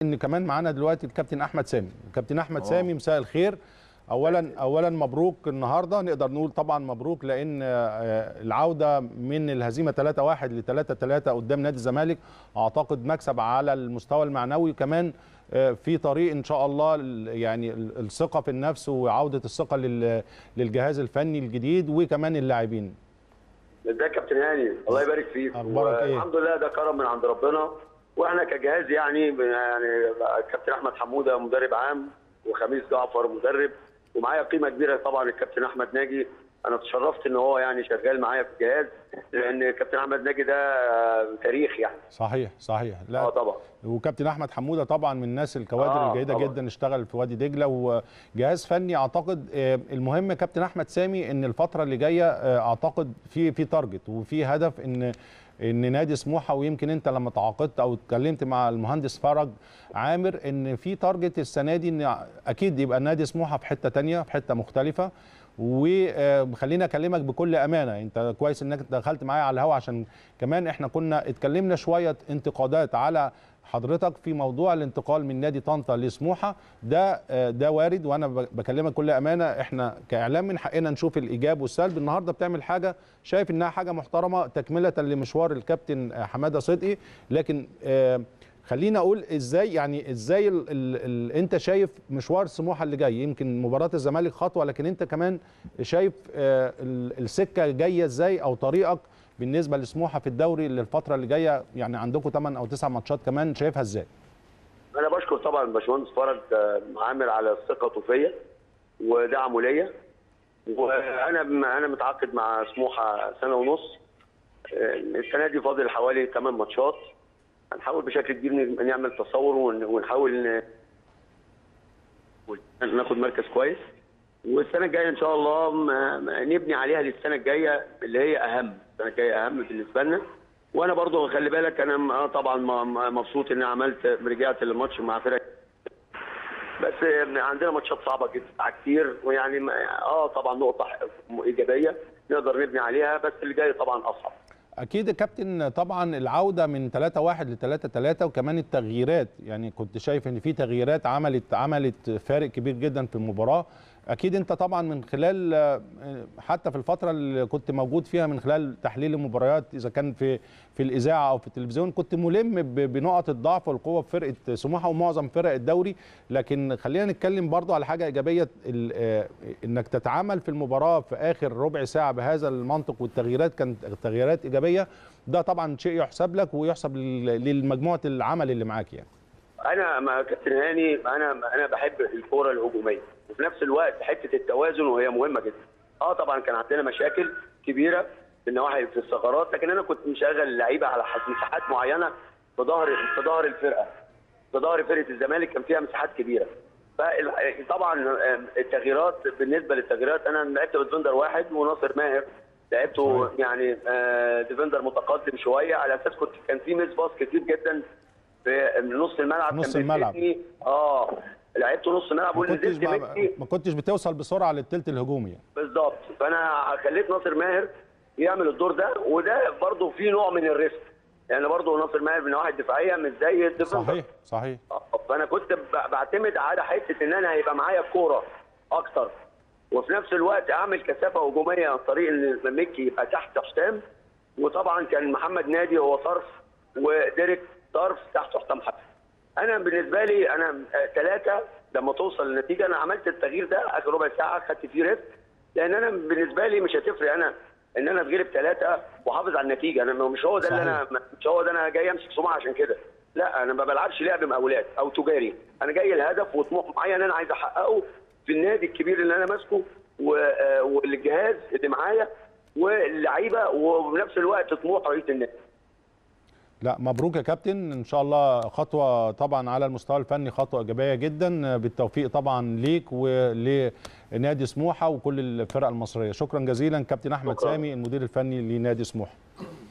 ان كمان معانا دلوقتي الكابتن احمد سامي الكابتن احمد أوه. سامي مساء الخير اولا اولا مبروك النهارده نقدر نقول طبعا مبروك لان آه، العوده من الهزيمه 3-1 ل 3-3 قدام نادي الزمالك اعتقد مكسب على المستوى المعنوي كمان آه، في طريق ان شاء الله ال- يعني ال- الثقه في النفس وعوده الثقه لل- للجهاز الفني الجديد وكمان اللاعبين ازيك يا كابتن هاني الله يبارك فيك أخبارك إيه؟ الحمد لله ده كرم من عند ربنا واحنا كجهاز يعني يعني الكابتن احمد حموده مدرب عام وخميس جعفر مدرب ومعايا قيمه كبيره طبعا الكابتن احمد ناجي انا اتشرفت ان هو يعني شغال معايا في الجهاز لان الكابتن احمد ناجي ده تاريخ يعني صحيح صحيح اه لا طبعا وكابتن احمد حموده طبعا من الناس الكوادر آه، الجيده طبعاً. جدا اشتغل في وادي دجله وجهاز فني اعتقد آه، المهم كابتن احمد سامي ان الفتره اللي جايه آه، اعتقد في في تارجت وفي هدف ان ان نادي سموحه ويمكن انت لما تعاقدت او اتكلمت مع المهندس فرج عامر ان في تارجت السنه دي ان اكيد يبقى نادي سموحه في حته تانية في حته مختلفه وخليني اكلمك بكل امانه انت كويس انك دخلت معايا على الهوا عشان كمان احنا كنا اتكلمنا شويه انتقادات على حضرتك في موضوع الانتقال من نادي طنطا لسموحه ده آه، ده وارد وانا ب- بكلمك كل امانه احنا كاعلام من حقنا نشوف الايجاب والسلب النهارده بتعمل حاجه شايف انها حاجه محترمه تكمله لمشوار الكابتن آه، حماده صدقي لكن آه، خلينا اقول ازاي يعني ازاي ال ال ال انت شايف مشوار سموحه اللي جاي يمكن مباراه الزمالك خطوه لكن انت كمان شايف آه، ال- السكه جايه ازاي او طريقك بالنسبه لسموحه في الدوري للفتره اللي جايه يعني عندكم 8 او 9 ماتشات كمان شايفها ازاي؟ انا بشكر طبعا الباشمهندس فرج آه، عامر على ثقته فيا ودعمه ليا وانا انا متعاقد مع سموحه سنه ونص آه، السنه دي فاضل حوالي 8 ماتشات هنحاول بشكل كبير ن- نعمل تصور ون- ونحاول ن- ناخد مركز كويس والسنه الجايه ان شاء الله م- م- نبني عليها للسنه الجايه اللي هي اهم السنه الجايه اهم بالنسبه لنا وانا برضو خلي بالك انا م- آه طبعا م- م- مبسوط ان عملت رجعت الماتش مع فرق بس عندنا ماتشات صعبه جدا كتير ويعني ما- اه طبعا نقطه ايجابيه نقدر نبني عليها بس اللي جاي طبعا اصعب اكيد يا كابتن طبعا العوده من 3 1 ل 3 3 وكمان التغييرات يعني كنت شايف ان في تغييرات عملت عملت فارق كبير جدا في المباراه اكيد انت طبعا من خلال آه، حتى في الفتره اللي كنت موجود فيها من خلال تحليل المباريات اذا كان في في الاذاعه او في التلفزيون كنت ملم ب- بنقط الضعف والقوه في فرقه سموحه ومعظم فرق الدوري لكن خلينا نتكلم برضو على حاجه ايجابيه ال- آه، انك تتعامل في المباراه في اخر ربع ساعه بهذا المنطق والتغييرات كانت تغييرات ايجابيه ده طبعا شيء يحسب لك ويحسب لل- للمجموعه العمل اللي معاك يعني انا مع كابتن هاني انا انا بحب الكوره الهجوميه وفي نفس الوقت حته التوازن وهي مهمه جدا اه طبعا كان عندنا مشاكل كبيره في النواحي في الثغرات لكن انا كنت مشغل اللعيبه على حس- مساحات معينه في ظهر في ظهر الفرقه في ظهر فرقه الزمالك كان فيها مساحات كبيره فطبعا التغييرات بالنسبه للتغييرات انا لعبت بدفندر واحد وناصر ماهر لعبته صحيح. يعني آه، ديفندر متقدم شويه على اساس كنت كان في ميس باص كتير جدا في نص الملعب نص كان الملعب. بيفيدني. اه لعبت نص ملعب ما كنتش ونزلت ما, ميسي ما كنتش بتوصل بسرعه للثلث الهجومي يعني. بالظبط فانا خليت ناصر ماهر يعمل الدور ده وده برضه فيه نوع من الريسك يعني برضه ناصر ماهر من النواحي الدفاعيه مش زي الديفندر صحيح صحيح فانا كنت ب- بعتمد على حته ان انا هيبقى معايا كوره اكتر وفي نفس الوقت اعمل كثافه هجوميه عن طريق ان ميكي يبقى تحت حسام وطبعا كان محمد نادي هو طرف وديريك طرف تحت حسام حسن انا بالنسبه لي انا ثلاثه لما توصل للنتيجه انا عملت التغيير ده اخر ربع ساعه خدت فيه ريسك لان انا بالنسبه لي مش هتفرق انا ان انا اتغلب ثلاثه واحافظ على النتيجه انا مش هو ده اللي انا مش هو ده انا جاي امسك سمعه عشان كده لا انا ما بلعبش لعب مقاولات او تجاري انا جاي الهدف وطموح معين انا عايز احققه في النادي الكبير اللي انا ماسكه و- آه، والجهاز اللي معايا واللعيبه وبنفس الوقت طموح رئيس النادي لا مبروك يا كابتن ان شاء الله خطوه طبعا على المستوى الفني خطوه ايجابيه جدا بالتوفيق طبعا ليك ولنادي سموحه وكل الفرق المصريه شكرا جزيلا كابتن احمد شكراً. سامي المدير الفني لنادي سموحه